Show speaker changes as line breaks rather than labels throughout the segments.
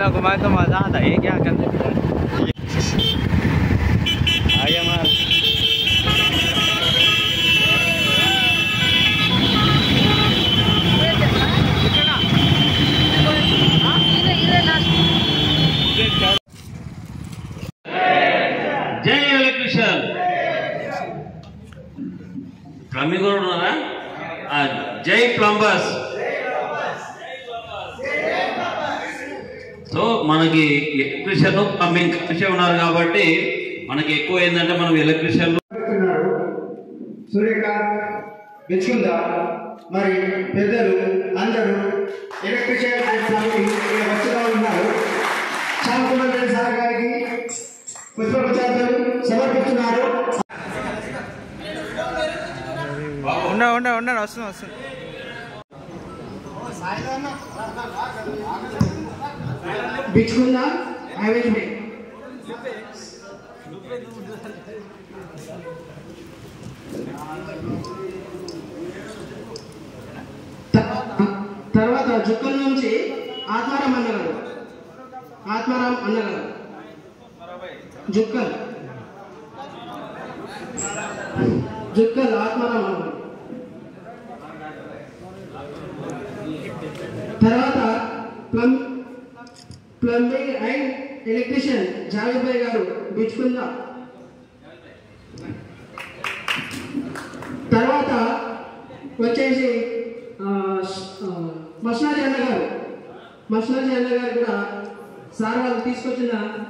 बिना घुमाए तो मजा आता है क्या करते आगे मार
జై ఎలక్ట్రిషియన్ ప్లంబింగ్ కూడా ఉన్నారా ఆ, జై ప్లంబర్స్ సో మనకి ఎలక్ట్రిషియన్ ప్లంబింగ్ కలిసే ఉన్నారు కాబట్టి మనకి ఎక్కువ ఏంటంటే మనం ఎలక్ట్రిషియన్
చెప్తున్నారు సూర్యకాంత్ మెచ్చుకుందా మరి పెద్దలు అందరూ ఎలక్ట్రిషియన్ చేస్తున్నారు ఇక్కడ వచ్చుగా ఉన్నారు శ్యామకుమార్ రెడ్డి సార్ గారికి పుష్పప్రచారాలు సమర్పిస్తున్నారు
ఉండ ఉండ ఉండండి వస్తుంది వస్తుంది
బిచ్చుకుందా హ్యావేజ్ మే తర్వాత జుక్కల నుంచి ఆత్మారాం అన్నగారు ఆత్మారాం అన్నగారు జుక్కల్ జుక్కల్ ఆత్మారాం అన్నగారు తర్వాత plum plumbing and electrician Javed bhai గారు బిచ్చుకుందా తర్వాత వచ్చేసి ఆ, ఆ, మస్నాజీ అన్న గారు మస్నాజీ అన్న గారు కూడా సార్ వాళ్ళు తీసుకొచ్చిన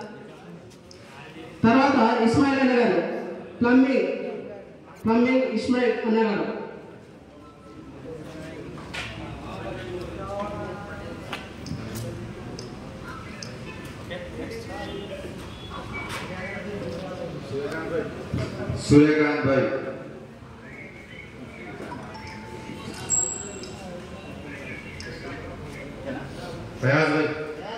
తర్వాత ఇస్మాయిల్ అన్న గారు ప్లంబింగ్ ప్లంబింగ్ ఇస్మాయిల్ అన్న గారు
सूर्यकांत भाई फयाज भाई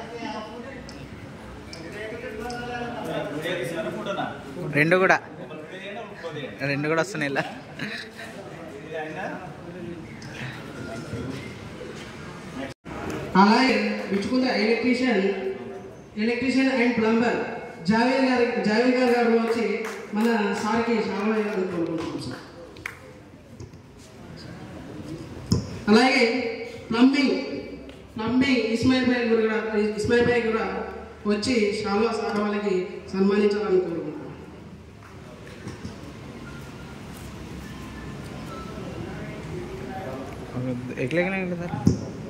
రెండు కూడా రెండు కూడా వస్తున్నాయి ఇలా
అలాగే విచ్చుకుంద electrician electrician and plumber Javed గారి జావేద్ గారు గారు వచ్చి మన సార్కి చాలా కోరుకుంటున్నాం సార్ అలాగే ప్లంబింగ్ ప్లంబింగ్ ఇస్మాయిల్ భాయ్ గారు కూడా ఇస్మాయిల్ భాయ్ కూడా వచ్చి షాల్వా సార్ వాళ్ళకి సన్మానించాలని కోరుకుంటున్నాం
ఎట్లా ఎట్లా సార్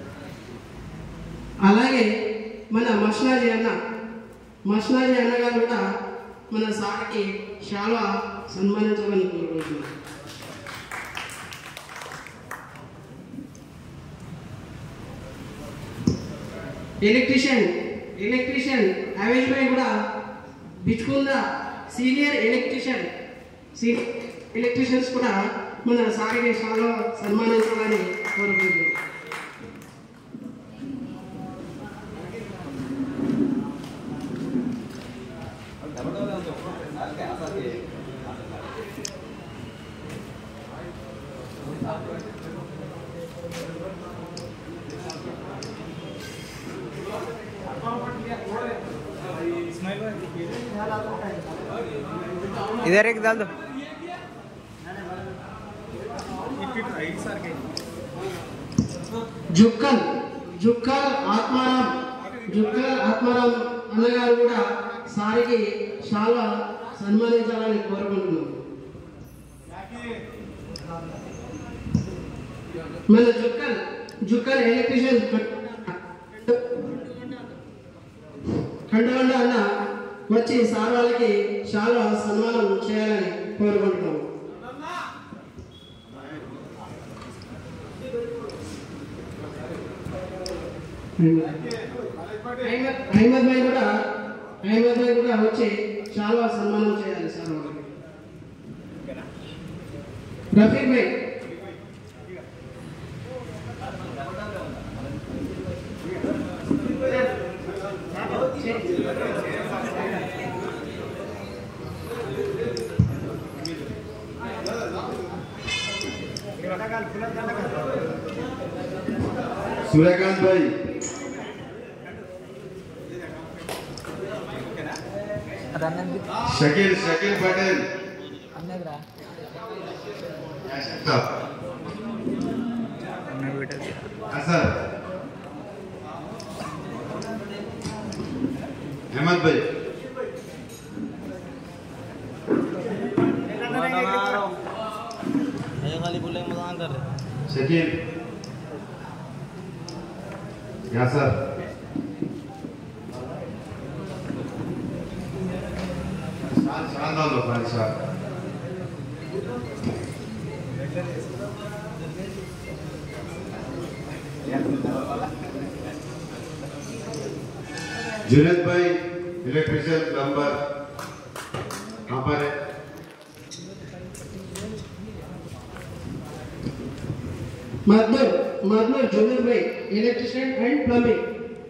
అలాగే మన మష్నాజీ అన్న మష్నాజీ అన్న గారు కూడా మన సార్కి చాలా సన్మానించాలని కోరుకుంటున్నాం ఎలక్ట్రీషియన్ ఎలక్ట్రీషియన్ అవేజ్ భాయ్ కూడా బిచ్చుకుంద సీనియర్ ఎలక్ట్రీషియన్ సీనియర్ ఎలక్ట్రీషియన్స్ కూడా మన సార్కి చాలా సన్మానించాలని కోరుకుంటున్నాం
इधर एक डाल दो
జుక్కల్ జుక్కల్ ఆత్మారాం జుక్కల్ ఆత్మారాం అన్నగారు కూడా సారికి చాలా సన్మానించాలని కోరుకుంటున్నాం మన జుక్కల్ జుక్కల్ ఎలక్ట్రీషియన్ ఖండగొండ అన్న వచ్చి సార్ వాళ్ళకి చాలా సన్మానం చేయాలని కోరుకుంటున్నాం అహ్మద్ అహ్మద్ భాయ్ కూడా అహ్మద్ భాయ్ కూడా వచ్చి చాలా సన్మానం చేయాలి సార్ వాళ్ళకి రఫీక్ భాయ్
सूर्यकांत भाई शकील शकील पटेल साहब असर अहमद भाई
खाली बोले मजाक कर रहे
शकील यासर शान शान डाल दो भाई साहब जुनेद भाई इलेक्ट्रिशियन प्लम्बर कहाँ पर है
मजदूर मजदूर जूनियर भाई इलेक्ट्रिशियन एंड प्लम्बिंग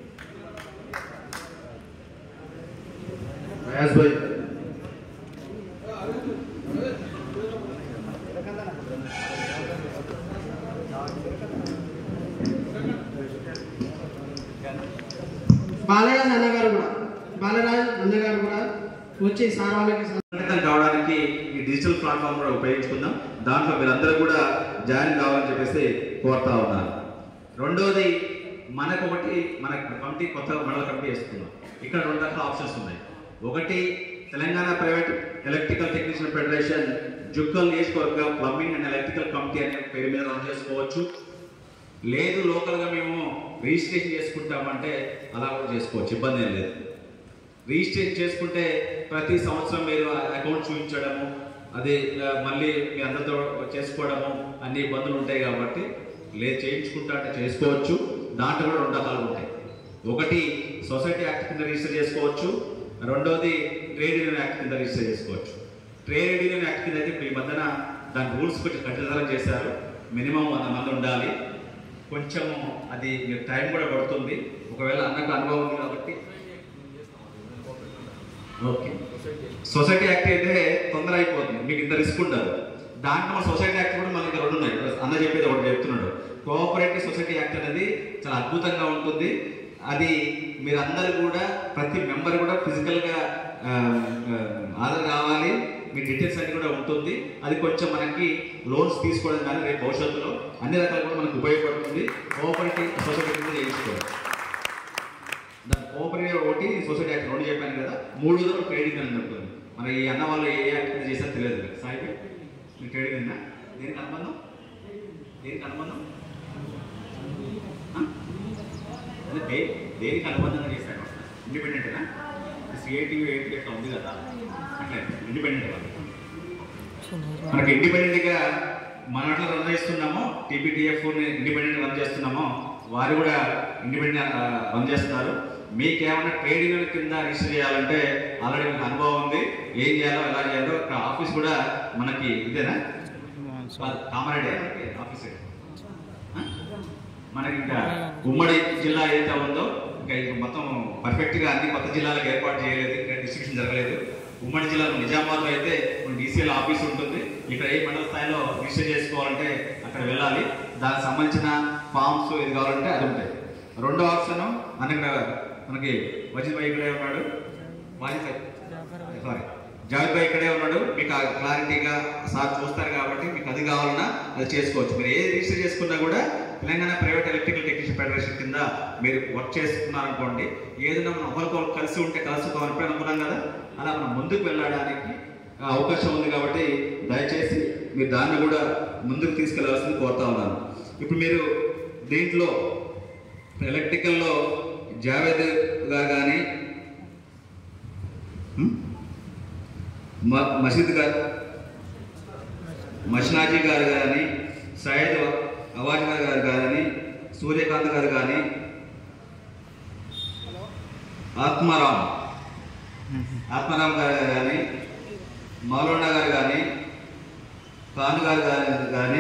फयाज भाई
బాలరాజ్ అన్నగారు కూడా బాలరాజ్ అన్నగారు కూడా వచ్చి సార్ వాళ్ళకి
సంఘటితం కావడానికి ఈ డిజిటల్ ప్లాట్ఫామ్ కూడా ఉపయోగించుకుందాం దాంట్లో మీరందరూ కూడా జాయిన్ కావాలని చెప్పేసి కోరుతా ఉన్నారు రెండోది మనకు ఒకటి మన కమిటీ కొత్త మండల కమిటీ వేసుకుందాం ఇక్కడ రెండు రకాల ఆప్షన్స్ ఉన్నాయి ఒకటి Telangana private electrical technician federation Jukkal నియోజకవర్గ ప్లంబింగ్ అండ్ ఎలక్ట్రికల్ కమిటీ అనే పేరు మీద రన్ చేసుకోవచ్చు లేదు లోకల్గా మేము రిజిస్ట్రేషన్ చేసుకుంటామంటే అలా కూడా చేసుకోవచ్చు ఇబ్బంది ఏం లేదు రిజిస్ట్రేషన్ చేసుకుంటే ప్రతి సంవత్సరం మీరు అకౌంట్ చూపించడము అది ఆ, మళ్ళీ మీ అందరితో చేసుకోవడము అన్ని ఇబ్బందులు ఉంటాయి కాబట్టి లేదు చేయించుకుంటా అంటే చేసుకోవచ్చు దాంట్లో కూడా రెండు రకాలు ఉంటాయి ఒకటి సొసైటీ యాక్ట్ కింద రిజిస్టర్ చేసుకోవచ్చు రెండోది ట్రేడ్ యూనియన్ యాక్ట్ కింద రిజిస్టర్ చేసుకోవచ్చు ట్రేడ్ యూనియన్ యాక్ట్ కింద అయితే ఇప్పుడు ఈ మధ్యన దాని రూల్స్ కొంచెం కఠినతరం చేశారు మినిమం వంద మంది ఉండాలి కొంచెం అది మీకు టైం కూడా పడుతుంది ఒకవేళ అన్నకు అనుభవం ఉంది కాబట్టి ఓకే సొసైటీ యాక్ట్ అయితే తొందర అయిపోతుంది మీకు ఇంత రిస్క్ ఉండదు దాంట్లో మన సొసైటీ యాక్ట్ కూడా మనకి రెండు ఉన్నాయి ఇప్పుడు అన్న చెప్పేది ఒకటి చెప్తున్నాడు కోఆపరేటివ్ సొసైటీ యాక్ట్ అనేది చాలా అద్భుతంగా ఉంటుంది అది మీరందరూ కూడా ప్రతి మెంబర్ కూడా ఫిజికల్గా హాజరు కావాలి మీ డీటెయిల్స్ అన్ని కూడా ఉంటుంది అది కొంచెం మనకి లోన్స్ తీసుకోవడం కానీ రేపు భవిష్యత్తులో అన్ని రకాలు కూడా మనకు ఉపయోగపడుతుంది కోఆపరేటివ్ సొసైటీ కింద చేయించుకోవాలి దాని కోఆపరేటివ్ ఒకటి సొసైటీ యాక్ట్ రెండు చెప్పాను కదా మూడు ట్రేడింగ్ అని ఉంటుంది మన ఈ అన్న వాళ్ళు ఏ యాక్ట్ కింద చేశారో తెలియదు కదా సాయి మీ ట్రేడింగ్ ఉందా దేనికి అనుబంధం దేనికి అనుబంధం ఆ? అదే దే- దేనికి అనుబంధంగా చేశారు ఇండిపెండెంటేనా సిఐటి ఎయిటీ అట్లా ఉంది కదా అట్లా ఇండిపెండెంట్ కదా మనకి ఇండిపెండెంట్ గా మన అట్లా రన్ చేస్తున్నామో టీపీటీఎఫ్ ఇండిపెండెంట్ రన్ చేస్తున్నామో వారు కూడా ఇండిపెండెంట్ రన్ చేస్తున్నారు మీకు ఏమైనా ట్రేడ్ యూనియన్ కింద రిజిస్టర్ చేయాలంటే ఆల్రెడీ మీకు అనుభవం ఉంది ఏం చేయాలో ఎలా చేయాలో ఇక్కడ ఆఫీస్ కూడా మనకి ఇదేనా కామారెడ్డి ఆఫీస్ ఆ? మనకి ఇంకా ఉమ్మడి జిల్లా ఏదైతే ఉందో ఇంకా ఇది మొత్తం పర్ఫెక్ట్ గా అన్ని కొత్త జిల్లాలకు ఏర్పాటు చేయలేదు ఇంకా డిస్ట్రిబ్యూషన్ జరగలేదు ఉమ్మడి జిల్లాలో నిజామాబాద్లో అయితే డీసీఎల్ ఆఫీస్ ఉంటుంది ఇక్కడ ఏ మండల స్థాయిలో రిజిస్టర్ చేసుకోవాలంటే అక్కడ వెళ్ళాలి దానికి సంబంధించిన ఫామ్స్ ఇది కావాలంటే అది ఉంటాయి రెండో ఆప్షన్ మన ఇక్కడ మనకి వజీద్ భాయ్ ఇక్కడే ఉన్నాడు వాజిద్ భాయ్ సారీ జావేద్ భాయ్ ఇక్కడే ఉన్నాడు మీకు ఆ క్లారిటీగా సార్ చూస్తారు కాబట్టి మీకు అది కావాలన్నా అది చేసుకోవచ్చు మీరు ఏ రిజిస్టర్ చేసుకున్నా కూడా Telangana private electrical technician federation కింద మీరు వర్క్ చేసుకున్నారనుకోండి ఏదైనా మనం ఒకరికొకరు కలిసి ఉంటే కలుసుకోవాలని ఎప్పుడైనా అనుకున్నాం కదా అలా మనం ముందుకు వెళ్ళడానికి ఆ, అవకాశం ఉంది కాబట్టి దయచేసి మీరు దాన్ని కూడా ముందుకు తీసుకెళ్లాల్సింది కోరుతా ఉన్నాను ఇప్పుడు మీరు దీంట్లో ఎలక్ట్రికల్లో జావేద్ గారు కానీ మ- మసీద్ గారు మషనాజీ గారు కానీ సయ్యద్ అవాజ్ గారు కానీ సూర్యకాంత్ గారు కానీ ఆత్మారాం ఆత్మారాం గారు కానీ మౌలానా గారు కానీ ఖాన్ గారు గారు కానీ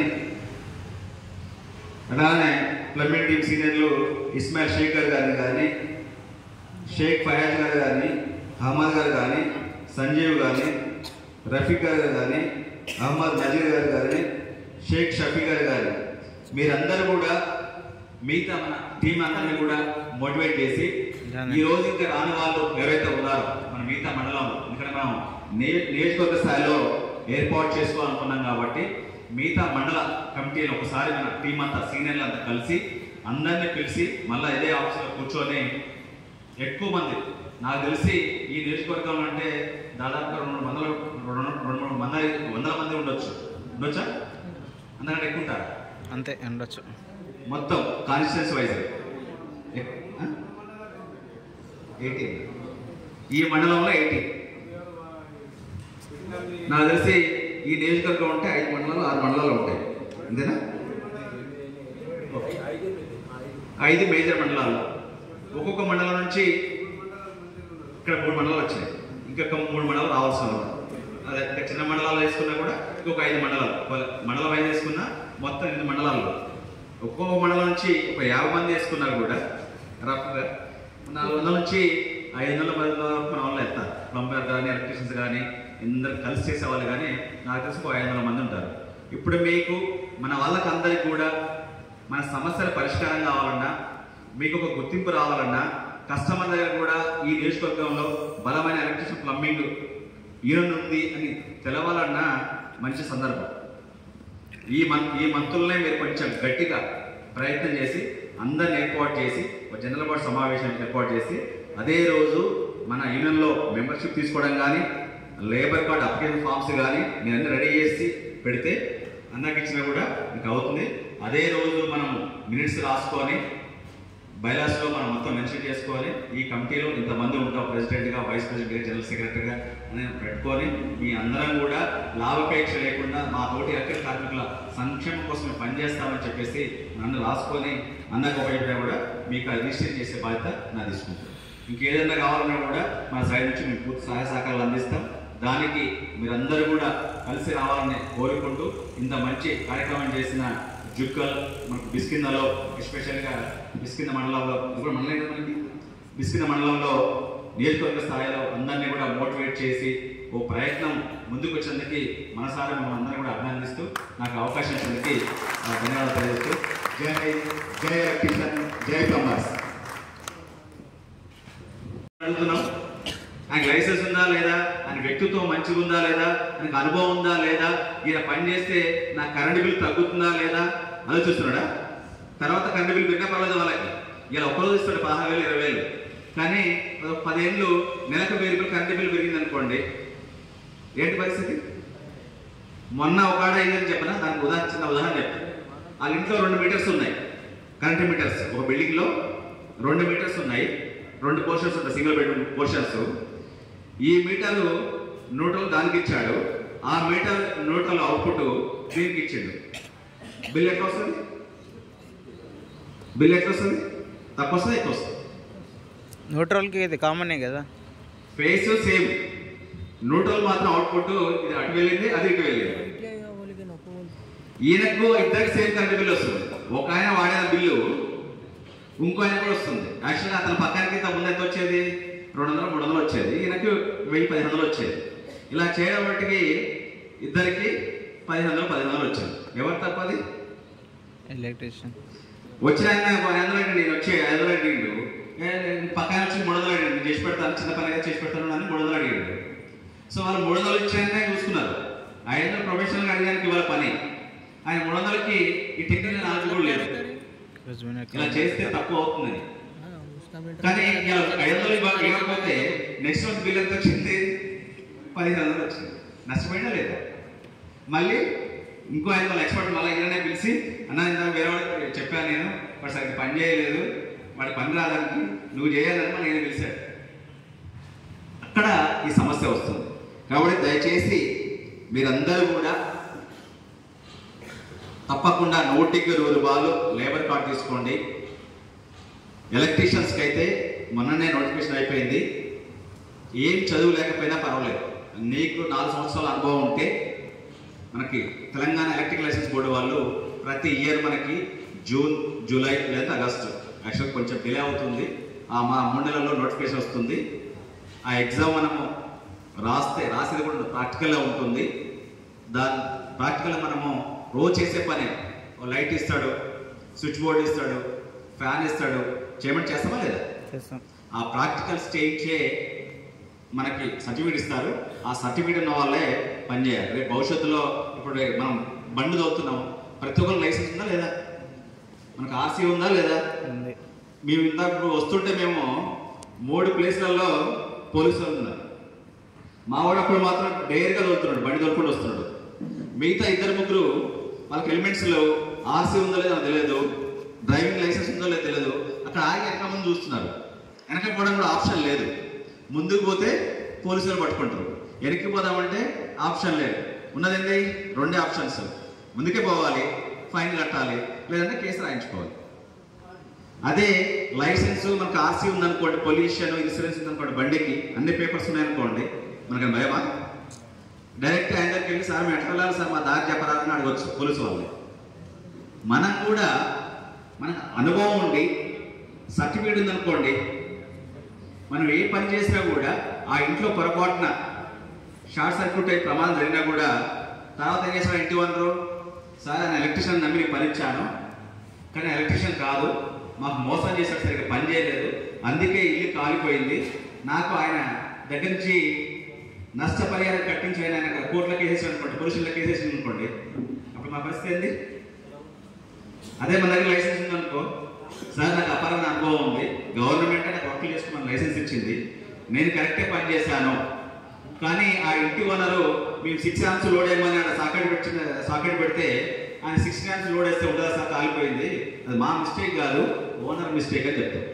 అలానే ప్లంబింగ్ టీమ్ సీనియర్లు ఇస్మాయిల్ షేక్ గారు గారిని కానీ షేక్ ఫయాజ్ గారు కానీ అహ్మద్ గారు కానీ సంజీవ్ కానీ రఫీక్ గారు కానీ అహ్మద్ నజీర్ గారు కానీ షేక్ షఫీ గారు కానీ మీరందరూ కూడా మిగతా మన టీం అందరిని కూడా మోటివేట్ చేసి ఈ రోజు ఇంకా రాని వాళ్ళు ఎవరైతే ఉన్నారో మన మిగతా మండలం ఇక్కడ మనం నియ- నియోజకవర్గ స్థాయిలో ఏర్పాటు చేసుకోవాలనుకున్నాం కాబట్టి మిగతా మండల కమిటీలు ఒకసారి మన టీం అంతా సీనియర్లు అంతా కలిసి అందరినీ పిలిచి మళ్ళీ ఇదే ఆఫీసులో కూర్చొని ఎక్కువ మంది నాకు తెలిసి ఈ నియోజకవర్గంలో అంటే దాదాపుగా రెండు మూడు వందల రెండు రెండు మూడు వందల వందల మంది ఉండొచ్చు ఉండొచ్చా అంతకంటే ఎక్కువ ఉంటారా
అంతే ఉండొచ్చు
మొత్తం కాన్స్టిట్యూన్స్ వైజ్ ఎయిటీ ఈ మండలంలో ఎయిటీ నాకు తెలిసి ఈ నియోజకవర్గం ఉంటే ఐదు మండలాలు ఆరు మండలాలు ఉంటాయి అంతేనా ఐదు మేజర్ మండలాలు ఒక్కొక్క మండలం నుంచి ఇక్కడ మూడు మండలాలు వచ్చాయి ఇంకొక మూడు మండలాలు రావాల్సి ఉంది అదే ఇంకా చిన్న మండలాలు వేసుకున్నా కూడా ఇంకొక ఐదు మండలాలు ఒక మండలం ఐదు వేసుకున్నా మొత్తం ఎనిమిది మండలాలు ఒక్కొక్క మండలం నుంచి ఒక యాభై మంది వేసుకున్నా కూడా రఫ్గా నాలుగు వందల నుంచి ఐదు వందల పది వందల వరకు మన వాళ్ళు వెళ్తారు ప్లంబర్ కానీ ఎలక్ట్రీషియన్స్ కానీ అందరు కలిసి చేసే వాళ్ళు కానీ నాకు తెలిసి ఒక ఐదు వందల మంది ఉంటారు ఇప్పుడు మీకు మన వాళ్ళకి అందరికి కూడా మన సమస్యల పరిష్కారం కావాలన్నా మీకు ఒక గుర్తింపు రావాలన్నా కస్టమర్ దగ్గర కూడా ఈ నియోజకవర్గంలో బలమైన ఎలక్ట్రిసిటీ ప్లంబింగ్ యూనియన్ ఉంది అని తెలవాలన్నా మంచి సందర్భం ఈ మంత్ ఈ మంత్రులనే మీరు కొంచెం గట్టిగా ప్రయత్నం చేసి అందరిని ఏర్పాటు చేసి ఒక జనరల్ బోర్డు సమావేశం ఏర్పాటు చేసి అదే రోజు మన యూనియన్లో మెంబర్షిప్ తీసుకోవడం కానీ లేబర్ కార్డ్ అప్లికేషన్ ఫామ్స్ కానీ మీరు అన్ని రెడీ చేసి పెడితే అందరికి ఇచ్చినా కూడా మీకు అవుతుంది అదే రోజు మనం మినిట్స్ రాసుకొని బైలాస్లో మనం మొత్తం మెన్షన్ చేసుకొని ఈ కమిటీలో ఇంతమంది ఉంటాం ప్రెసిడెంట్గా వైస్ ప్రెసిడెంట్గా జనరల్ సెక్రటరీగా అని పెట్టుకొని మీ అందరం కూడా లాభాపేక్ష లేకుండా మా తోటి ఎలక్ట్రిక్ కార్మికుల సంక్షేమం కోసం మేము పనిచేస్తామని చెప్పేసి నన్ను రాసుకొని అందరికి ఉపయోగపడే కూడా మీకు అది రిజిస్టర్ చేసే బాధ్యత నా తీసుకుంటాం ఇంకేదైనా కావాలన్నా కూడా మన సైడ్ నుంచి మేము పూర్తి సహాయ సహకారాలు అందిస్తాం దానికి మీరందరూ కూడా కలిసి రావాలని కోరుకుంటూ ఇంత మంచి కార్యక్రమం చేసిన జుక్కల్ మనకు బిస్కిందలో ఎస్పెషల్గా బిస్కింద మండలంలో ఇది కూడా మండలం కదా మనకి బిస్కింద మండలంలో నియోజకవర్గ స్థాయిలో అందరినీ కూడా మోటివేట్ చేసి ఓ ప్రయత్నం ముందుకు వచ్చినందుకు మనసారా మిమ్మల్ని అందరినీ కూడా అభినందిస్తూ నాకు అవకాశం ఇచ్చినందుకు ఆ, ధన్యవాదాలు తెలియజేస్తూ
జై జై ఎలక్ట్రీషియన్ జై ప్లంబర్స్
అడుగుతున్నాం ఆయనకి లైసెన్స్ ఉందా లేదా ఆయన వ్యక్తిత్వం మంచిగా ఉందా లేదా ఆయనకు అనుభవం ఉందా లేదా ఈయన పని చేస్తే నా కరెంట్ బిల్ తగ్గుతుందా లేదా ఆలోచిస్తున్నాడా తర్వాత కరెంట్ బిల్ పెరిగినా పర్వాలేదు వాళ్ళకి ఇలా ఒక్కరోజు ఇస్తాడు పదహారు వేలు ఇరవై వేలు కానీ ఒక పదేళ్ళు నెలకు వెయ్యి రూపాయలు కరెంట్ బిల్ పెరిగింది అనుకోండి ఏంటి పరిస్థితి మొన్న ఒక ఆడ అయిందని చెప్పిన దానికి ఉదాహరణ చిన్న ఉదాహరణ చెప్తాను వాళ్ళ ఇంట్లో రెండు మీటర్స్ ఉన్నాయి కరెంట్ మీటర్స్ ఒక బిల్డింగ్ లో రెండు మీటర్స్ ఉన్నాయి రెండు పోర్షన్స్ ఉంటాయి సింగిల్ బెడ్రూమ్ పోర్షన్స్ ఈ మీటర్ న్యూట్రల్ దానికి ఇచ్చాడు ఆ మీటర్ న్యూట్రల్ అవుట్పుట్ దీనికి ఇచ్చిండు బిల్ ఎట్లా వస్తుంది బిల్ ఎట్లా వస్తుంది తక్కువ వస్తుంది ఎక్కువ వస్తుంది
న్యూట్రల్కి ఇది కామనే కదా
ఫేస్ సేమ్ న్యూట్రల్ మాత్రం అవుట్పుట్ ఇది అటు వెళ్ళింది అది ఇటు వెళ్ళింది ఈయనకు ఇద్దరికి సేమ్ కరెంట్ బిల్ వస్తుంది ఒక ఆయన వాడిన బిల్లు ఇంకో ఆయన కూడా వస్తుంది యాక్చువల్గా అతని పక్కనకి ఇంత ముందు ఎంత వచ్చేది రెండు వందలు మూడు వందలు వచ్చేది ఈయనకి వెయ్యి పది వందలు వచ్చేది ఇలా చేయడం బట్టికి ఇద్దరికి పది వందలు పది వందలు వచ్చేది ఎవరు తప్పది
ఎలక్ట్రీషియన్
వచ్చిన ఆయన ఒక ఐదు వందలు అడిగిండు, నేను వచ్చి ఐదు వందలు అడిగిండు ఏ, నేను పక్కన వచ్చి మూడు వందలు అడిగిండు నేను చేసి పెడతాను చిన్న పనిగా చేసి పెడతాను అని మూడు వందలు అడిగిండు సో వాళ్ళు మూడు వందలు ఇచ్చాక చూసుకున్నారు ఐదు వందలు ప్రొఫెషనల్గా అడిగానికి ఇవాళ పని ఆయన మూడు వందలకి ఈ టెక్నికల్ నాలెడ్జ్ కూడా లేదు ఇలా చేస్తే తక్కువ అవుతుందని కానీ ఇలా ఐదు వందలు ఇవ్వ- ఇవ్వకపోతే నెక్స్ట్ మంత్ బిల్ ఎంత వచ్చింది పదిహేను వందలు వచ్చింది నష్టపోయినా లేదా మళ్ళీ ఇంకో ఐదు వందల ఎక్స్పర్ట్ మళ్ళీ ఇలానే పిలిచి అన్న ఇందాక వేరే వాడికి చెప్పాను నేను వాడు సరిగ్గా పని చేయలేదు వాడి పని రాదానికి నువ్వు చేయాలని మనం నేను పిలిచాడు అక్కడ ఈ సమస్య వస్తుంది కాబట్టి దయచేసి మీరందరూ కూడా తప్పకుండా నూటికి నూరు రూపాయలు లేబర్ కార్డ్ తీసుకోండి ఎలక్ట్రీషియన్స్కి అయితే మొన్ననే నోటిఫికేషన్ అయిపోయింది ఏం చదువు లేకపోయినా పర్వాలేదు నీకు నాలుగు సంవత్సరాల అనుభవం ఉంటే మనకి తెలంగాణ ఎలక్ట్రిక్ లైసెన్స్ బోర్డు వాళ్ళు ప్రతి ఇయర్ మనకి జూన్ జూలై లేదా ఆగస్టు యాక్చువల్ కొంచెం డిలే అవుతుంది ఆ మా మూడు నెలల్లో నోటిఫికేషన్ వస్తుంది ఆ ఎగ్జామ్ మనము రాస్తే రాసేది కూడా ప్రాక్టికల్గా ఉంటుంది దాని ప్రాక్టికల్ మనము రోజు చేసే పని ఓ లైట్ ఇస్తాడు స్విచ్ బోర్డు ఇస్తాడు ఫ్యాన్ ఇస్తాడు చేయమని చేస్తామా లేదా
చేస్తాం
ఆ ప్రాక్టికల్స్ చేయించే మనకి సర్టిఫికేట్ ఇస్తారు ఆ సర్టిఫికేట్ ఉన్న వాళ్ళే పనిచేయాలి రేపు భవిష్యత్తులో ఇప్పుడు మనం బండి తోలుతున్నాం ప్రతి ఒక్కరు లైసెన్స్ ఉందా లేదా మనకు ఆర్సీ ఉందా లేదా
ఉంది
మేము ఇందాక ఇప్పుడు వస్తుంటే మేము మూడు ప్లేస్లలో పోలీసు వాళ్ళు ఉన్నారు మా వాడు అప్పుడు మాత్రం డైరెక్ట్గా తోలుతున్నాడు బండి తోలుకుంటూ వస్తున్నాడు మిగతా ఇద్దరు ముగ్గురు వాళ్ళకి హెల్మెట్స్ లేవు ఆర్సీ ఉందో లేదో నాకు తెలియదు డ్రైవింగ్ లైసెన్స్ ఉందో లేదో తెలియదు అక్కడ ఆగి వెనక ముందు చూస్తున్నారు వెనక పోవడం కూడా ఆప్షన్ లేదు ముందుకు పోతే పోలీసులు పట్టుకుంటారు వెనక్కి పోదామంటే ఆప్షన్ లేదు ఉన్నది ఏంటి రెండే ఆప్షన్స్ ముందుకే పోవాలి ఫైన్ కట్టాలి లేదంటే కేసు రాయించుకోవాలి అదే లైసెన్స్ మనకు ఆర్సీ ఉందనుకోండి పొల్యూషన్ ఇన్సూరెన్స్ ఉందనుకోండి బండికి అన్ని పేపర్స్ ఉన్నాయనుకోండి మనకి భయమా డైరెక్ట్ ఆయన దగ్గరికి వెళ్ళి సార్ మేము ఎట్లా వెళ్ళాలి సార్ మా దారి చెప్పరా అని అడగచ్చు పోలీసు వాళ్ళని మనం కూడా మనకు అనుభవం ఉండి సర్టిఫికేట్ ఉందనుకోండి మనం ఏ పని చేసినా కూడా ఆ ఇంట్లో పొరపాటున షార్ట్ సర్క్యూట్ అయి ప్రమాదం జరిగినా కూడా తర్వాత ఏం చేస్తాడు ఇంటి వనరు సార్ ఆయన ఎలక్ట్రిషియన్ నమ్మి నేను పనిచ్చాను కానీ ఎలక్ట్రిషియన్ కాదు మాకు మోసం చేసాడు సరిగ్గా పని చేయలేదు అందుకే ఇల్లు కాలిపోయింది నాకు ఆయన దగ్గర నుంచి నష్టపరిహారం కట్టించి ఆయన ఆయన కోర్టులో కేసేసి అనుకోండి పోలీసుల్లో కేసేసి అనుకోండి అప్పుడు మా పరిస్థితి ఏంది అదే మన దగ్గర లైసెన్స్ ఉందనుకో సార్ నాకు అపారమైన అనుభవం ఉంది గవర్నమెంట్ నాకు వర్క్ చేసుకున్న లైసెన్స్ ఇచ్చింది నేను కరెక్టే పని చేశాను కానీ ఆ ఇంటి ఓనరు మేము సిక్స్ ఆన్స్ లోడ్ వేయమని ఆడ సాకెట్ పెట్టిన సాకెట్ పెడితే ఆయన సిక్స్ ఆన్స్ లోడ్ వేస్తే ఉండదా సార్ కాలిపోయింది అది మా మిస్టేక్ కాదు ఓనర్ మిస్టేక్ అని చెప్తాం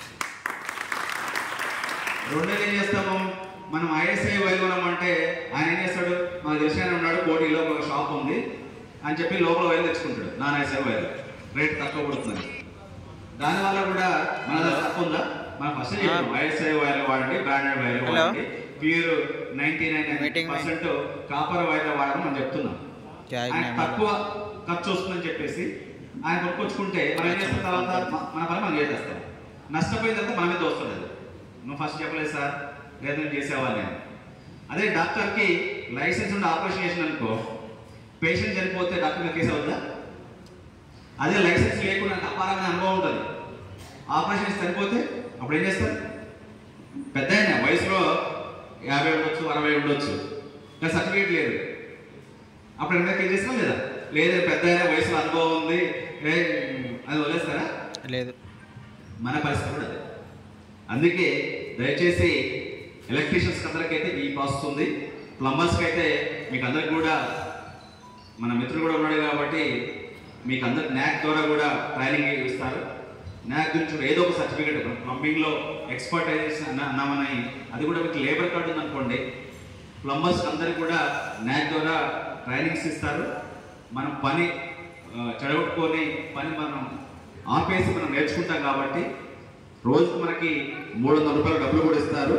రెండోది ఏం చేస్తాము మనం ఐఎస్ఐ వైద్యం అంటే ఆయన ఏం చేస్తాడు మాకు తెలిసిన ఆయన ఉన్నాడు కోటిలో ఒక షాప్ ఉంది అని చెప్పి లోపల వైద్యం తెచ్చుకుంటాడు నాన్ ఐఎస్ఐ వైద్యం రేట్ తక్కువ పడుతుంది దానివల్ల కూడా మన దగ్గర తక్కువ ఉందా మనం ఫస్ట్ చెప్పాం ఐఎస్ఐ వైర్లు వాడండి బ్రాండెడ్ వైర్లు
Hello.
వాడండి pure ninety nine
Meeting
percent copper వైర్లు వాడడం మనం చెప్తున్నాం
क्या
ఆయన
इग्नोर
తక్కువ ఖర్చు వస్తుందని చెప్పేసి ఆయన కొనుక్కొచ్చుకుంటే మనం ఏం చేసిన తర్వాత మ- మన పని మనం చేసేస్తాం నష్టపోయిన తర్వాత మన మీద వస్తుంది అది. నువ్వు ఫస్ట్ చెప్పలేదు సార్ లేదా నేను చేసేవాళ్ళని అని. అదే డాక్టర్కి లైసెన్స్ ఉండి ఆపరేషన్ చేసిన అనుకో పేషెంట్ చనిపోతే డాక్టర్ మీద కేసు అవుతుందా అదే లైసెన్స్ లేకుండా నాకు అపారమైన అనుభవం ఉంటుంది ఆపరేషన్ చనిపోతే అప్పుడు ఏం చేస్తారు పెద్ద ఆయన వయసులో యాభై ఉండొచ్చు అరవై ఉండొచ్చు కానీ సర్టిఫికేట్ లేదు అప్పుడు ఎంత కేసు చేస్తాం లేదా లేదు పెద్ద ఆయన వయసులో అనుభవం ఉంది ఏ, అది వదిలేస్తారా
లేదు
మన పరిస్థితి కూడా అదే అందుకే దయచేసి ఎలక్ట్రీషియన్స్ అందరికైతే ఈ ప్రాసెస్ ఉంది ప్లంబర్స్కి అయితే మీకు అందరికి కూడా మన మిత్రుడు కూడా ఉన్నాడు కాబట్టి మీకు అందరికి న్యాక్ ద్వారా కూడా ట్రైనింగ్ ఇస్తారు న్యాక్ గురించి కూడా ఏదో ఒక సర్టిఫికేట్ ప్లంబింగ్లో ఎక్స్పర్టైజేషన్ అన్నామని అది కూడా మీకు లేబర్ కార్డు ఉందనుకోండి ప్లంబర్స్ అందరికి కూడా న్యాక్ ద్వారా ట్రైనింగ్స్ ఇస్తారు మనం పని ఆ, చెడగొట్టుకొని పని మనం ఆపేసి మనం నేర్చుకుంటాం కాబట్టి రోజుకు మనకి మూడు వందల రూపాయల డబ్బులు కూడా ఇస్తారు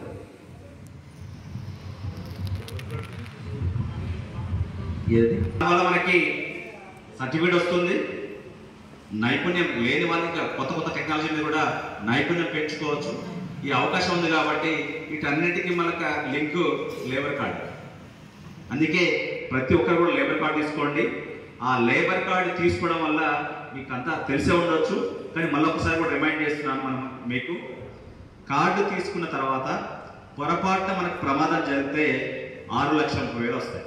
ఏది దానివల్ల మనకి సర్టిఫికేట్ వస్తుంది నైపుణ్యం లేని వాళ్ళకి కొత్త కొత్త టెక్నాలజీ మీద కూడా నైపుణ్యం పెంచుకోవచ్చు ఈ అవకాశం ఉంది కాబట్టి వీటన్నిటికీ మనకు లింక్ లేబర్ కార్డు అందుకే ప్రతి ఒక్కరు కూడా లేబర్ కార్డు తీసుకోండి ఆ లేబర్ కార్డు తీసుకోవడం వల్ల మీకు అంతా తెలిసే ఉండొచ్చు కానీ మళ్ళీ ఒకసారి కూడా రిమైండ్ చేస్తున్నాను మనం మీకు కార్డు తీసుకున్న తర్వాత పొరపాటున మనకు ప్రమాదం జరిగితే ఆరు లక్షల ముప్పై వేలు వస్తాయి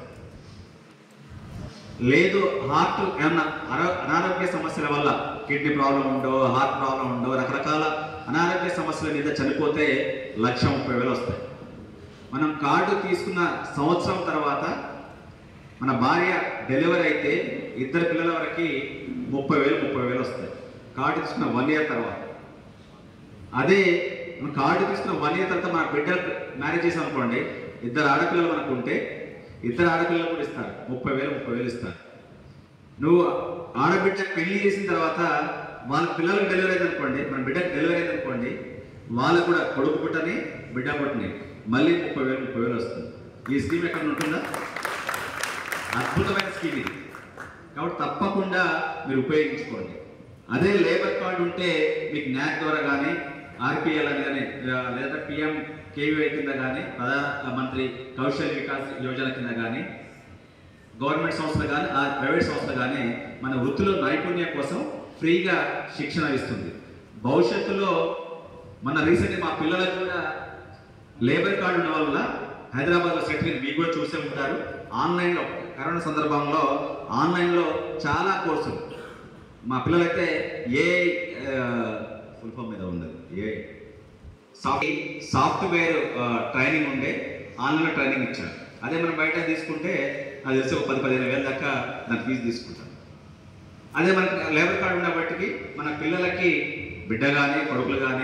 లేదు హార్ట్ ఏమన్నా అనా- అనారోగ్య సమస్యల వల్ల కిడ్నీ ప్రాబ్లం ఉండో హార్ట్ ప్రాబ్లం ఉండో రకరకాల అనారోగ్య సమస్యల మీద చనిపోతే లక్ష ముప్పై వేలు వస్తాయి మనం కార్డు తీసుకున్న సంవత్సరం తర్వాత మన భార్య డెలివరీ అయితే ఇద్దరు పిల్లల వరకు ముప్పై వేలు ముప్పై వేలు వస్తాయి కార్డు తీసుకున్న వన్ ఇయర్ తర్వాత అదే మనం కార్డు తీసుకున్న వన్ ఇయర్ తర్వాత మన బిడ్డలు మ్యారేజ్ చేసాం అనుకోండి ఇద్దరు ఆడపిల్లలు మనకు ఉంటే ఇద్దరు ఆడపిల్లలు కూడా ఇస్తారు ముప్పై వేలు ముప్పై వేలు ఇస్తారు నువ్వు ఆడబిడ్డ పెళ్లి చేసిన తర్వాత వాళ్ళ పిల్లలకు డెలివరీ అయింది అనుకోండి మన బిడ్డకు డెలివరీ అయింది అనుకోండి వాళ్ళకు కూడా కొడుకు పుట్టని బిడ్డ పుట్టని మళ్ళీ ముప్పై వేలు ముప్పై వేలు వస్తుంది ఈ స్కీమ్ ఎక్కడ ఉంటుందా అద్భుతమైన స్కీమ్ ఇది కాబట్టి తప్పకుండా మీరు ఉపయోగించుకోండి అదే లేబర్ కార్డు ఉంటే మీకు న్యాక్ ద్వారా కానీ ఆర్పిఎల్ అని కానీ లేదా పిఎం కేవీఐ కింద కానీ ప్రధాన మంత్రి కౌశల్ వికాస్ యోజన కింద కానీ గవర్నమెంట్ సంస్థలు కానీ ఆ ప్రైవేట్ సంస్థలు కానీ మన వృత్తిలో నైపుణ్యం కోసం ఫ్రీగా శిక్షణ ఇస్తుంది భవిష్యత్తులో మన రీసెంట్ మా పిల్లలకు కూడా లేబర్ కార్డు ఉన్న వల్ల హైదరాబాద్లో సర్టిఫికేట్ మీకు కూడా చూసే ఉంటారు ఆన్లైన్లో కరోనా సందర్భంలో ఆన్లైన్లో చాలా కోర్సులు మా పిల్లలైతే ఏ ఫుల్ ఫామ్ మీద ఉండదు ఏ సాఫ్ట్ సాఫ్ట్వేర్ ట్రైనింగ్ ఉండే ఆన్లైన్లో ట్రైనింగ్ ఇచ్చారు అదే మనం బయట తీసుకుంటే అది తెలిసి ఒక పది పదిహేను వేల దాకా దాని ఫీజు తీసుకుంటాం అదే మనకి లేబర్ కార్డు ఉన్నప్పటికీ మన పిల్లలకి బిడ్డ కానీ కొడుకులు కానీ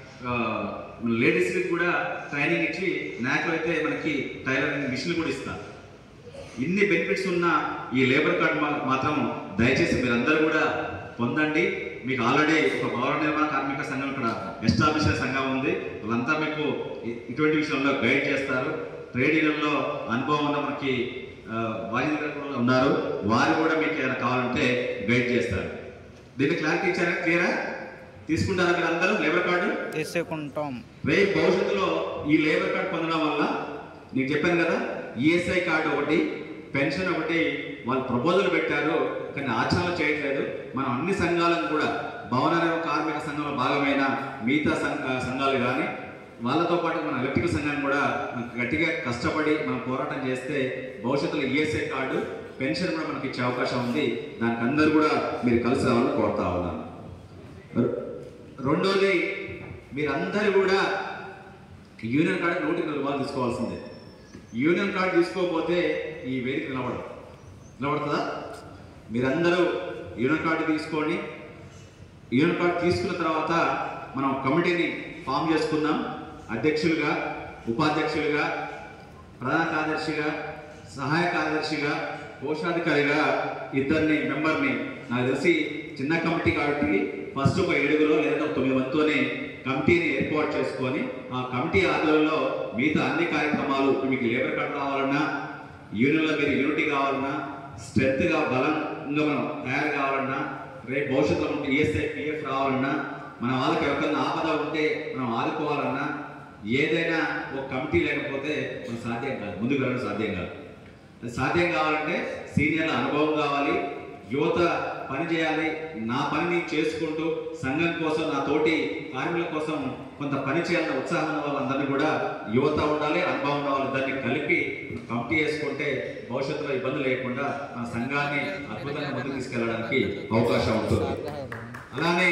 లేడీస్కి కూడా ట్రైనింగ్ ఇచ్చి నాకులో అయితే మనకి టైలరింగ్ మిషన్లు కూడా ఇస్తారు ఇన్ని బెనిఫిట్స్ ఉన్న ఈ లేబర్ కార్డు మా- మాత్రం దయచేసి మీరందరూ కూడా పొందండి మీకు ఆల్రెడీ ఒక భవన నిర్మాణ కార్మిక సంఘం ఇక్కడ ఎస్టాబ్లిష్ అయిన సంఘం ఉంది వాళ్ళంతా మీకు ఇ- ఇటువంటి విషయంలో గైడ్ చేస్తారు ట్రేడ్ యూనియన్లో అనుభవం ఉన్న మనకి ఆ, బాధ్యత గారు కూడా ఉన్నారు వారు కూడా మీకు ఏమైనా కావాలంటే గైడ్ చేస్తారు దీన్ని క్లారిటీ ఇచ్చారా క్లియరా తీసుకుంటారా మీరు అందరూ లేబర్ కార్డు
తీసుకుంటాం
రేపు భవిష్యత్తులో ఈ లేబర్ కార్డు పొందడం వల్ల నీకు చెప్పాను కదా ఈఎస్ఐ కార్డు ఒకటి పెన్షన్ ఒకటి వాళ్ళు ప్రపోజల్ పెట్టారు కానీ ఆచరణ చేయట్లేదు మనం అన్ని సంఘాలను కూడా భవన నిర్మాణ కార్మిక సంఘంలో భాగమైన మిగతా సంఘ సంఘాలు కానీ వాళ్ళతో పాటు మన ఎలక్ట్రికల్ సంఘాన్ని కూడా మనం గట్టిగా కష్టపడి మనం పోరాటం చేస్తే భవిష్యత్తులో ఈఎస్ఐ కార్డు పెన్షన్ కూడా మనకి ఇచ్చే అవకాశం ఉంది దానికి అందరూ కూడా మీరు కలిసి రావాలని కోరుతా ఉన్నాను రెండోది మీరందరూ కూడా యూనియన్ కార్డు నూటికి నాలుగు రూపాయలు తీసుకోవాల్సిందే యూనియన్ కార్డు తీసుకోకపోతే ఈ వేదిక నిలబడదు నిలబడుతుందా మీరందరూ యూనియన్ కార్డు తీసుకోండి యూనియన్ కార్డు తీసుకున్న తర్వాత మనం కమిటీని ఫామ్ చేసుకుందాం అధ్యక్షులుగా ఉపాధ్యక్షులుగా ప్రధాన కార్యదర్శిగా సహాయ కార్యదర్శిగా కోశాధికారిగా ఇద్దరిని మెంబర్ని నాకు తెలిసి చిన్న కమిటీ కాబట్టి ఫస్ట్ ఒక ఏడుగులో లేదా ఒక తొమ్మిది మందితోనే కమిటీని ఏర్పాటు చేసుకొని ఆ కమిటీ ఆధ్వర్యంలో మిగతా అన్ని కార్యక్రమాలు ఇప్పుడు మీకు లేబర్ కార్డు రావాలన్నా యూనియన్లో మీరు యూనిటీ కావాలన్నా స్ట్రెంత్గా బలంగా మనం తయారు కావాలన్నా రేపు భవిష్యత్తులో మనకి ఈఎస్ఐ పిఎఫ్ రావాలన్నా మన వాళ్ళకి ఎవరికైనా ఆపద ఉంటే మనం ఆదుకోవాలన్నా ఏదైనా ఒక కమిటీ లేకపోతే మనం సాధ్యం కాదు ముందుకు వెళ్ళడం సాధ్యం కాదు అది సాధ్యం కావాలంటే సీనియర్ల అనుభవం కావాలి యువత పని చేయాలి నా పని నేను చేసుకుంటూ సంఘం కోసం నా తోటి కార్మికుల కోసం కొంత పని చేయాలన్న ఉత్సాహం ఉన్న వాళ్ళందరినీ కూడా యువత ఉండాలి అనుభవం ఉన్న వాళ్ళందరినీ కలిపి కమిటీ చేసుకుంటే భవిష్యత్తులో ఇబ్బంది లేకుండా మన సంఘాన్ని అద్భుతంగా ముందుకు తీసుకెళ్ళడానికి అవకాశం ఉంటుంది అలానే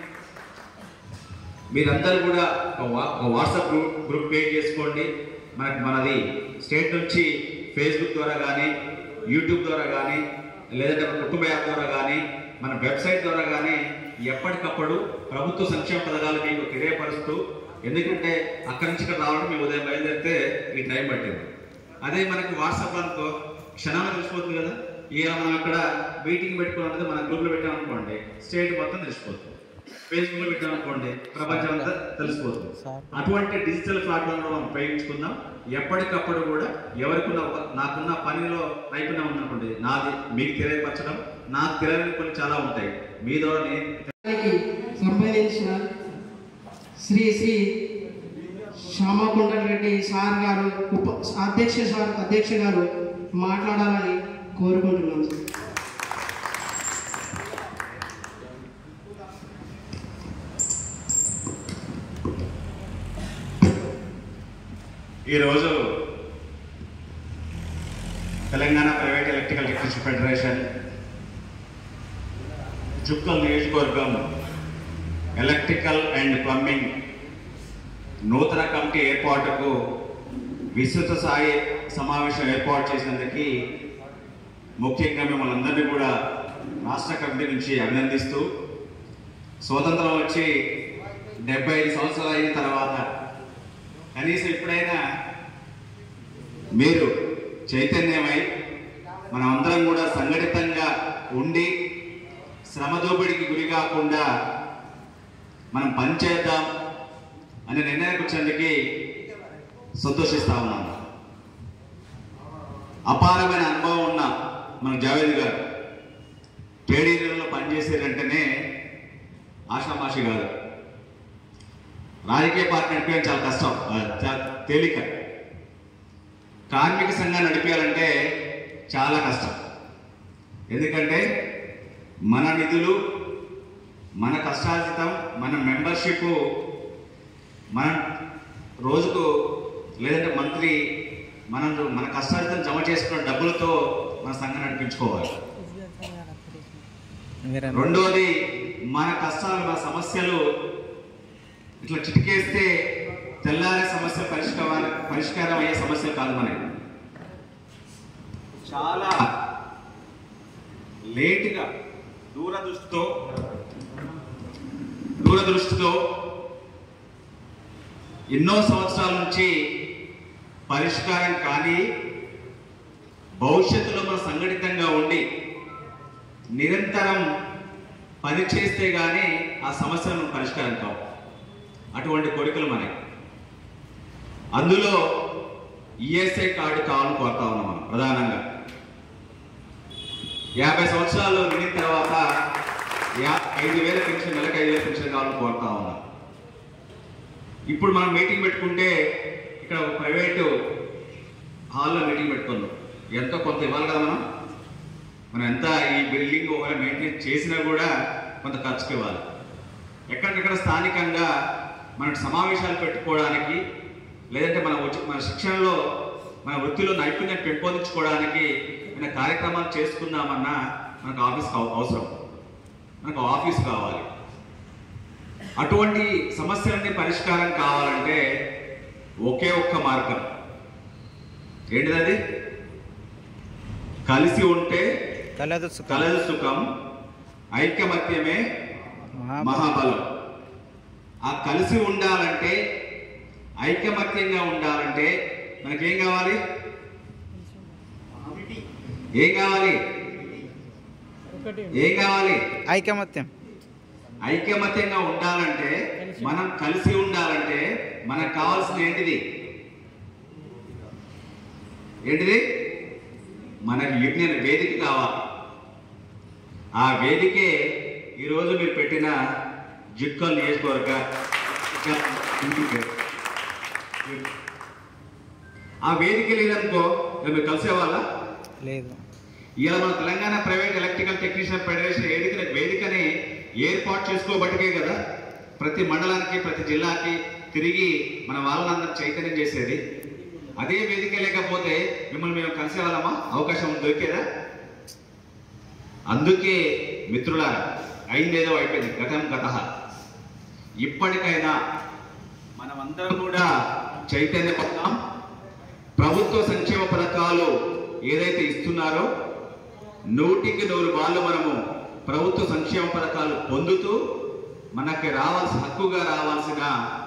మీరందరూ కూడా ఒక వా- ఒక వాట్సాప్ గ్రూప్ గ్రూప్ క్రియేట్ చేసుకోండి మనకి మనది స్టేట్ నుంచి ఫేస్బుక్ ద్వారా కానీ యూట్యూబ్ ద్వారా కానీ లేదంటే మన కుటుంబ యాప్ ద్వారా కానీ మన వెబ్సైట్ ద్వారా కానీ ఎప్పటికప్పుడు ప్రభుత్వ సంక్షేమ పథకాలు మీకు తెలియపరుస్తూ ఎందుకంటే అక్కడి నుంచి ఇక్కడ రావడం మేము ఉదయం బయలుదేరితే ఈ టైం పట్టింది అదే మనకి వాట్సాప్ అనుకో క్షణాలు తెలిసిపోతుంది కదా ఇక మనం అక్కడ మీటింగ్ పెట్టుకున్నది మన గ్రూప్లో పెట్టామనుకోండి స్టేట్ మొత్తం తెలిసిపోతుంది ఫేస్బుక్ లో పెట్టామనుకోండి ప్రపంచం అంతా తెలిసిపోతుంది అటువంటి డిజిటల్ ప్లాట్ఫామ్ మనం ఉపయోగించుకుందాం ఎప్పటికప్పుడు కూడా ఎవరికున్న ఒక- నాకున్న పనిలో నైపుణ్యం ఉందనుకోండి నాది మీకు తెలియపరచడం నాకు తెలియని కొన్ని చాలా ఉంటాయి మీ ద్వారా నేను
దానికి సంబంధించిన శ్రీ శ్రీ శ్యామకొండరెడ్డి సార్ గారు ఉప అధ్యక్ష సార్ అధ్యక్ష గారు మాట్లాడాలని కోరుకుంటున్నాను సార్
ఈరోజు Telangana private electrical technician federation Jukkal నియోజకవర్గం ఎలక్ట్రికల్ అండ్ ప్లంబింగ్ నూతన కమిటీ ఏర్పాటుకు విస్తృత స్థాయి సమావేశం ఏర్పాటు చేసినందుకు ముఖ్యంగా మిమ్మల్ని అందరినీ కూడా రాష్ట్ర కమిటీ నుంచి అభినందిస్తూ స్వతంత్రం వచ్చి డెబ్బై ఐదు సంవత్సరాలు అయిన తర్వాత కనీసం ఇప్పుడైనా మీరు చైతన్యమై మనం అందరం కూడా సంఘటితంగా ఉండి శ్రమదోపిడికి గురి కాకుండా మనం పనిచేద్దాం అనే నిర్ణయానికి వచ్చేందుకు సంతోషిస్తా ఉన్నాను అపారమైన అనుభవం ఉన్న మన జావేద్ గారు ట్రేడ్ యూనియన్లో పనిచేసే వెంటనే ఆషామాషి గారు రాజకీయ పార్టీ నడిపేయడం చాలా కష్టం ఆ, చాలా తేలిక కార్మిక సంఘాన్ని నడిపేయాలంటే చాలా కష్టం ఎందుకంటే మన నిధులు మన కష్టార్జితం మన మెంబర్షిప్ మనం రోజుకు లేదంటే మంత్లీ మనం మన కష్టాలతో జమ చేసుకున్న డబ్బులతో మన సంఘం నడిపించుకోవాలి
మీరే
రెండోది మన కష్టాలు మన సమస్యలు ఇట్లా చిటికేస్తే తెల్లారే సమస్య పరిష్కారం పరిష్కారం అయ్యే సమస్యలు కాదు మనకి చాలా లేటుగా దూరదృష్టితో దూరదృష్టితో ఎన్నో సంవత్సరాల నుంచి పరిష్కారం కానీ భవిష్యత్తులో మనం సంఘటితంగా ఉండి నిరంతరం పని చేస్తే గానీ ఆ సమస్యలను పరిష్కారం కావు అటువంటి కోరికలు మనకి అందులో ఈఎస్ఐ కార్డు కావాలని కోరుతా ఉన్నాం మనం ప్రధానంగా యాభై సంవత్సరాలు నిండిన తర్వాత యా ఐదు వేల పెన్షన్ నెలకు ఐదు వేల పెన్షన్ కావాలని కోరుతా ఉన్నాం ఇప్పుడు మనం మీటింగ్ పెట్టుకుంటే ఇక్కడ ఒక ప్రైవేటు హాల్లో మీటింగ్ పెట్టుకున్నాం ఎంతో కొంత ఇవ్వాలి కదా మనం మనం ఎంత ఈ బిల్డింగ్ ఒకవేళ మెయింటైన్ చేసినా కూడా కొంత ఖర్చుకి ఇవ్వాలి ఎక్కడికక్కడ స్థానికంగా మన సమావేశాలు పెట్టుకోవడానికి లేదంటే మన ఉచి- మన శిక్షణలో మన వృత్తిలో నైపుణ్యం పెంపొందించుకోవడానికి మన కార్యక్రమాలు చేసుకుందామన్నా మనకు ఆఫీస్ కావ- అవసరం మనకు ఆఫీస్ కావాలి అటువంటి సమస్యలన్నీ పరిష్కారం కావాలంటే ఒకే ఒక్క మార్గం ఏంటిది అది కలిసి ఉంటే
కలదు సుఖం
కలదు సుఖం ఐక్యమత్యమే
మహాబలం.
మహాబలం ఆ కలిసి ఉండాలంటే ఐకమత్యంగా ఉండాలంటే మనకేం కావాలి ఏం కావాలి ఏం కావాలి
ఐకమత్యం
ఐకమత్యంగా ఉండాలంటే మనం కలిసి ఉండాలంటే మనకు కావాల్సిన ఏంటిది ఏంటిది మనకి యూనియన్ వేదిక కావాలి ఆ వేదికే ఈరోజు మీరు పెట్టిన జిక్కల్ నియోజకవర్గ ఇంటికి. ఆ వేదిక లేదనుకో ఇక మీరు కలిసేవాళ్ళ
లేదు
ఇలా మన Telangana private electrical technician federation వేదిక వేదికని ఏర్పాటు చేసుకోబట్టికే కదా ప్రతి మండలానికి ప్రతి జిల్లాకి తిరిగి మన వాళ్ళందరూ చైతన్యం చేసేది అదే వేదిక లేకపోతే మిమ్మల్ని మేము కలిసే వాళ్ళమా అవకాశం దొరికేదా అందుకే మిత్రులారా అయిందేదో అయిపోయింది గతం గత ఇప్పటికైనా మనమందరం కూడా చైతన్యపడతాం ప్రభుత్వ సంక్షేమ పథకాలు ఏదైతే ఇస్తున్నారో నూటికి నూరు వాళ్ళు మనము ప్రభుత్వ సంక్షేమ పథకాలు పొందుతూ మనకి రావాల్సిన హక్కుగా రావాల్సిన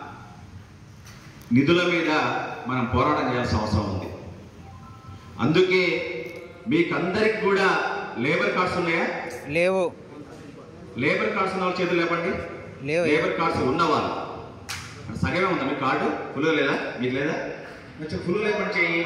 నిధుల మీద మనం పోరాటం చేయాల్సిన అవసరం ఉంది అందుకే మీకందరికి కూడా లేబర్ కార్డ్స్ ఉన్నాయా
లేవు
లేబర్ కార్డ్స్ ఉన్న వాళ్ళ చేతులు లేపండి
లేవు
లేబర్ కార్డ్స్ ఉన్నవాళ్ళు సగమే ఉందా మీ కార్డు ఫుల్ లేదా మీకు లేదా కొంచెం ఫుల్ లేపండి చెయ్యి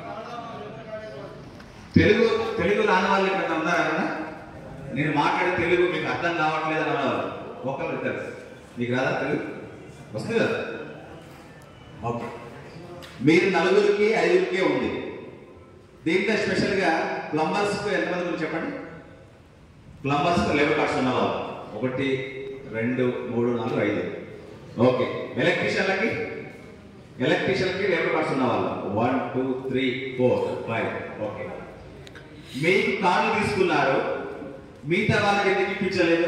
తెలుగు తెలుగు రాని వాళ్ళు ఇక్కడ ఉన్నారా ఎవరైనా? నేను మాట్లాడే తెలుగు మీకు అర్థం కావట్లేదు అని అన్నారు ఒకళ్ళు ఇద్దరు మీకు రాదా తెలుగు వస్తుంది కదా ఓకే మీరు నలుగురికి ఐదుగురికే ఉంది దీంట్లో స్పెషల్గా ప్లంబర్స్ ఎంతమంది గురించి చెప్పండి ప్లంబర్స్ లేబర్ కార్డ్స్ ఉన్నవాళ్ళు ఒకటి రెండు మూడు నాలుగు ఐదు ఓకే ఎలక్ట్రీషియన్లకి ఎలక్ట్రీషియన్కి లేబర్ కార్డ్స్ ఉన్నవాళ్ళు one two three four five okay మీకు కార్డు తీసుకున్నారు మిగతా వాళ్ళకి ఎందుకు ఇప్పించలేదు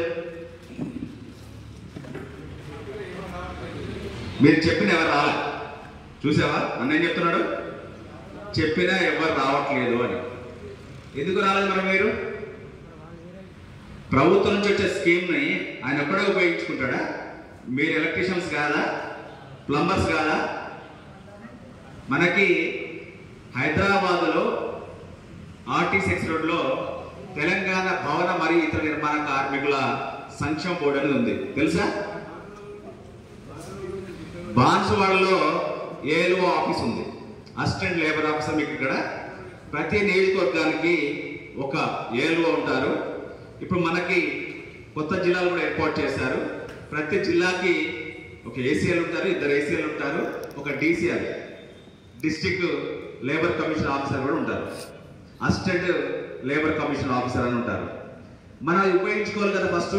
మీరు చెప్పిన ఎవరు రాలే చూసావా అన్న ఏం చెప్తున్నాడు చెప్పినా ఎవరు రావట్లేదు అని ఎందుకు రాలేదు మరి మీరు ప్రభుత్వం నుంచి వచ్చే స్కీమ్ని ఆయన ఒక్కడే ఉపయోగించుకుంటాడా మీరు ఎలక్ట్రీషియన్స్ కాదా ప్లంబర్స్ కాదా మనకి హైదరాబాదులో ఆర్టీ సిక్స్ రోడ్లో తెలంగాణ భవన మరియు ఇతర నిర్మాణ కార్మికుల సంక్షేమ బోర్డు అనేది ఉంది తెలుసా బాన్సువాడలో ఏఎల్ఓ ఆఫీస్ ఉంది అసిస్టెంట్ లేబర్ ఆఫీసర్ మీకు ఇక్కడ ప్రతి నియోజకవర్గానికి ఒక ఏఎల్ఓ ఉంటారు ఇప్పుడు మనకి కొత్త జిల్లాలు కూడా ఏర్పాటు చేశారు ప్రతి జిల్లాకి ఒక ఏసీఎల్ ఉంటారు ఇద్దరు ఏసీఎల్ ఉంటారు ఒక DCL district labour commission officer కూడా ఉంటారు అసిస్టెంట్ లేబర్ కమిషన్ ఆఫీసర్ అని ఉంటారు మనం అది ఉపయోగించుకోవాలి కదా ఫస్ట్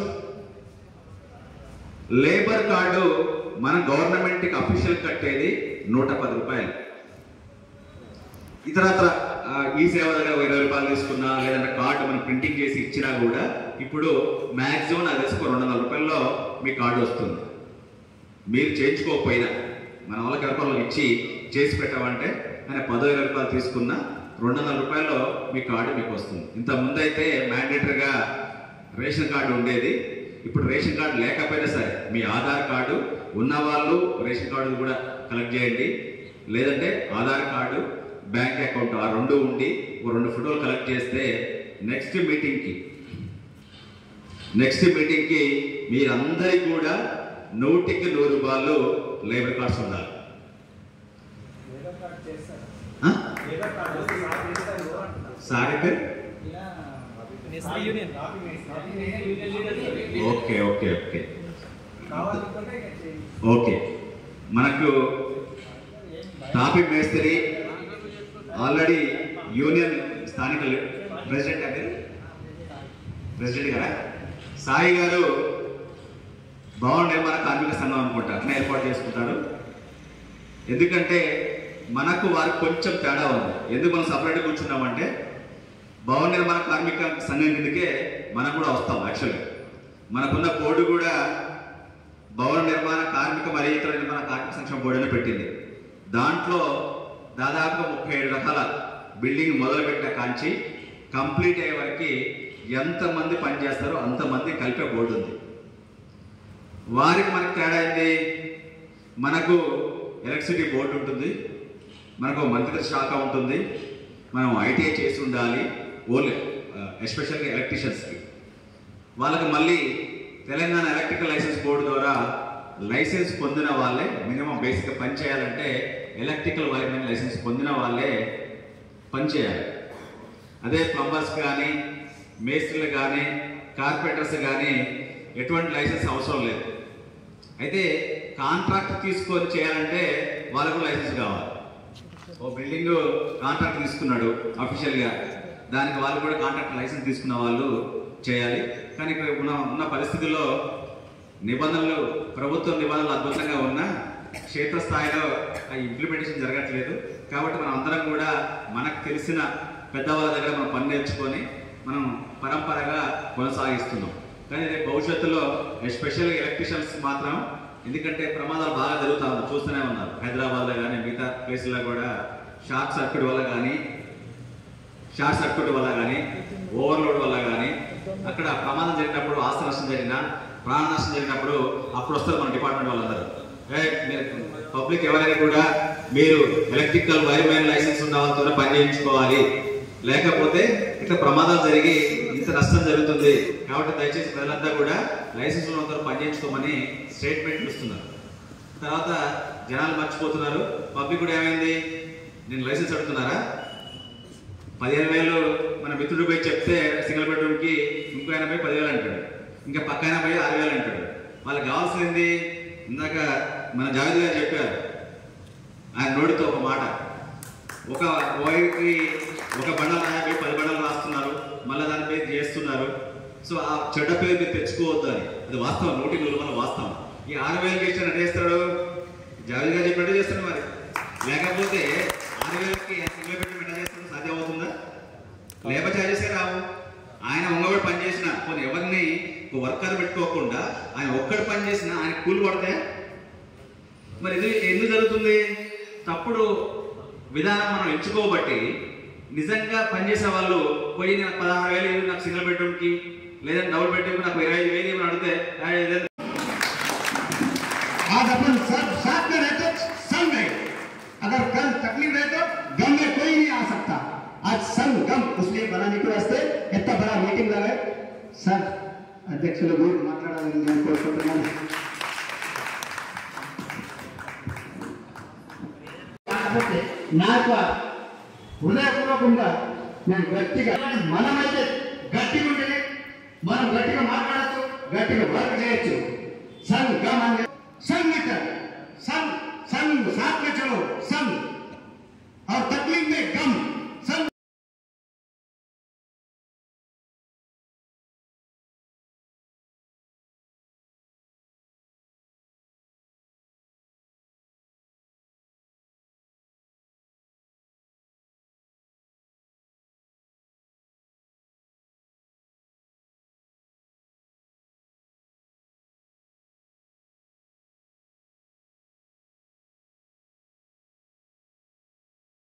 లేబర్ కార్డు మన గవర్నమెంట్కి అఫీషియల్ కట్టేది నూట పది రూపాయలు ఇతరత్ర ఆ, ఈ సేవ దగ్గర ఒక ఇరవై రూపాయలు తీసుకున్నా లేదంటే కార్డు మనం ప్రింటింగ్ చేసి ఇచ్చినా కూడా ఇప్పుడు మ్యాక్సిమం నాకు తెలిసి ఒక రెండు వందల రూపాయల్లో మీ కార్డు వస్తుంది మీరు చేయించుకోకపోయినా మన వాళ్ళకి ఇరవై రూపాయలు ఇచ్చి చేసి పెట్టామంటే ఆయన పదో ఇరవై రూపాయలు తీసుకున్న రెండు వందల రూపాయల్లో మీ కార్డు మీకు వస్తుంది ఇంత ముందైతే మ్యాండేటరీగా రేషన్ కార్డు ఉండేది ఇప్పుడు రేషన్ కార్డు లేకపోయినా సరే మీ ఆధార్ కార్డు ఉన్న వాళ్ళు రేషన్ కార్డు కూడా కలెక్ట్ చేయండి లేదంటే ఆధార్ కార్డు బ్యాంక్ అకౌంట్ ఆ రెండు ఉండి ఒక రెండు ఫోటోలు కలెక్ట్ చేస్తే నెక్స్ట్ మీటింగ్కి నెక్స్ట్ మీటింగ్కి మీరందరికీ కూడా నూటికి నూరు రూపాయలు లేబర్ కార్డ్స్ ఉండాలి ఆ? సార్కి ఓకే ఓకే ఓకే ఓకే మనకు టాపిక్ మేస్త్రి ఆల్రెడీ యూనియన్ స్థానిక ప్రెసిడెంట్ అంటే ప్రెసిడెంట్ గారా సాయి గారు భవన నిర్మాణ కార్మిక సంఘం అనుకుంటా అట్లా ఏర్పాటు చేసుకుంటాడు ఎందుకంటే మనకు వారికి కొంచెం తేడా ఉంది ఎందుకు మనం సపరేట్గా కూర్చున్నామంటే భవన నిర్మాణ కార్మిక సంఘం కిందకే మనం కూడా వస్తాం యాక్చువల్గా మనకున్న బోర్డు కూడా భవన నిర్మాణ కార్మిక మరియు ఇతర నిర్మాణ కార్మిక సంక్షేమ బోర్డు అని పెట్టింది దాంట్లో దాదాపుగా ముప్పై ఏడు రకాల బిల్డింగ్ మొదలుపెట్టిన కాంచి కంప్లీట్ అయ్యే వరకు ఎంతమంది పనిచేస్తారో అంతమంది కలిపే బోర్డు ఉంది వారికి మనకు తేడా ఏంటి మనకు ఎలక్ట్రిసిటీ బోర్డు ఉంటుంది మనకు మంత్రిత్వ శాఖ ఉంటుంది మనం ఐటీఐ చేసి ఉండాలి ఓన్లీ ఎస్పెషల్గా ఎలక్ట్రీషియన్స్కి వాళ్ళకి మళ్ళీ తెలంగాణ ఎలక్ట్రికల్ లైసెన్స్ బోర్డు ద్వారా లైసెన్స్ పొందిన వాళ్ళే మినిమం బేసిక్గా పని చేయాలంటే ఎలక్ట్రికల్ వైర్మెన్ లైసెన్స్ పొందిన వాళ్ళే పని చేయాలి అదే ప్లంబర్స్ కానీ మేస్త్రులు కానీ కార్పెంటర్స్ కానీ ఎటువంటి లైసెన్స్ అవసరం లేదు అయితే కాంట్రాక్ట్ తీసుకొని చేయాలంటే వాళ్ళకు లైసెన్స్ కావాలి ఓ బిల్డింగ్ కాంట్రాక్ట్ తీసుకున్నాడు అఫీషియల్గా దానికి వాళ్ళు కూడా కాంట్రాక్ట్ లైసెన్స్ తీసుకున్న వాళ్ళు చేయాలి కానీ ఇక్కడ ఉన్న ఉన్న పరిస్థితుల్లో నిబంధనలు ప్రభుత్వ నిబంధనలు అద్భుతంగా ఉన్నా క్షేత్రస్థాయిలో ఆ ఇంప్లిమెంటేషన్ జరగట్లేదు కాబట్టి మనం అందరం కూడా మనకు తెలిసిన పెద్దవాళ్ళ దగ్గర మనం పని నేర్చుకొని మనం పరంపరగా కొనసాగిస్తున్నాం కానీ రేపు భవిష్యత్తులో ఎస్పెషల్ ఎలక్ట్రీషియన్స్ మాత్రం ఎందుకంటే ప్రమాదాలు బాగా జరుగుతా ఉన్నాయి చూస్తూనే ఉన్నారు హైదరాబాద్లో కానీ మిగతా ప్లేసుల్లో కూడా షార్ట్ సర్క్యూట్ వల్ల కానీ షార్ట్ సర్క్యూట్ వల్ల కానీ ఓవర్లోడ్ వల్ల కానీ అక్కడ ప్రమాదం జరిగినప్పుడు ఆస్తి నష్టం జరిగినా ప్రాణ నష్టం జరిగినప్పుడు అప్పుడు వస్తారు మన డిపార్ట్మెంట్ వాళ్ళందరూ ఏ, మీరు పబ్లిక్ ఎవరైనా కూడా మీరు ఎలక్ట్రికల్ వైర్మెన్ లైసెన్స్ ఉన్న వాళ్ళతో పని చేయించుకోవాలి లేకపోతే ఇట్లా ప్రమాదాలు జరిగి ఇంత నష్టం జరుగుతుంది కాబట్టి దయచేసి ప్రజలంతా కూడా లైసెన్స్ ఉన్న వాళ్ళతో పని చేయించుకోమని స్టేట్మెంట్ ఇస్తున్నారు తర్వాత జనాలు మర్చిపోతున్నారు పబ్లిక్ కూడా ఏమైంది నేను లైసెన్స్ అడుగుతున్నారా పదిహేను వేలు మన మిత్రుడు పోయి చెప్తే సింగిల్ బెడ్రూమ్కి ఇంకో ఆయన పోయి పదివేలు అంటాడు ఇంకా పక్క ఆయన పోయి ఆరు వేలు అంటాడు వాళ్ళకి కావాల్సింది ఇందాక మన జావేద్ గారు చెప్పారు ఆయన నోటితో ఒక మాట ఒక ఓయికి ఒక బండలు రాయబోయి పది బండలు రాస్తున్నారు మళ్ళీ దాని పేరు చేస్తున్నారు సో ఆ చెడ్డ పేరు మీరు తెచ్చుకోవద్దు అని అది వాస్తవం నూటి నూరు వల్ల వాస్తవం ఈ ఆరు వేలు చేసిన అంటే చేస్తాడు జావేద్ గారు చెప్పినట్టు చేస్తాడు మరి లేకపోతే ఆరు వేలకి సింగిల్ బెడ్రూమ్ ఎట్లా చేస్తాడు సాధ్యం అవుతుందా లేబర్ ఛార్జెసే రావు ఆయన ఒంగోడు పని చేసిన కొన్ని ఎవరిని ఒక వర్కర్ పెట్టుకోకుండా ఆయన ఒక్కడు పని చేసిన ఆయన కూలి పడితే మరి ఇది ఎందుకు జరుగుతుంది తప్పుడు విధానం మనం ఎంచుకోబట్టి నిజంగా పనిచేసే వాళ్ళు పోయి నాకు పదహారు వేలు ఇవ్వు నాకు సింగిల్ బెడ్రూమ్కి లేదంటే డబుల్ బెడ్రూమ్కి నాకు ఇరవై ఐదు వేలు ఇవ్వని అడిగితే "ఆ, ఇదేంటి
आज अपन सब साथ में रहते संग है अगर कल तकलीफ रहे तो गम में कोई नहीं आ सकता आज संग गम उसलिए बनाने के वास्ते इतना बड़ा मीटिंग लगा है सर అధ్యక్షులు మీరు మాట్లాడాలని నేను కోరుకుంటున్నాను కాకపోతే నా యొక్క హృదయపూర్వకంగా నేను గట్టిగా మనమైతే గట్టిగా ఉంటే మనం గట్టిగా మాట్లాడచ్చు గట్టిగా వర్క్ చేయొచ్చు संग गम अन्य संग मित्र संग संग साथ में चलो संग और तकलीफ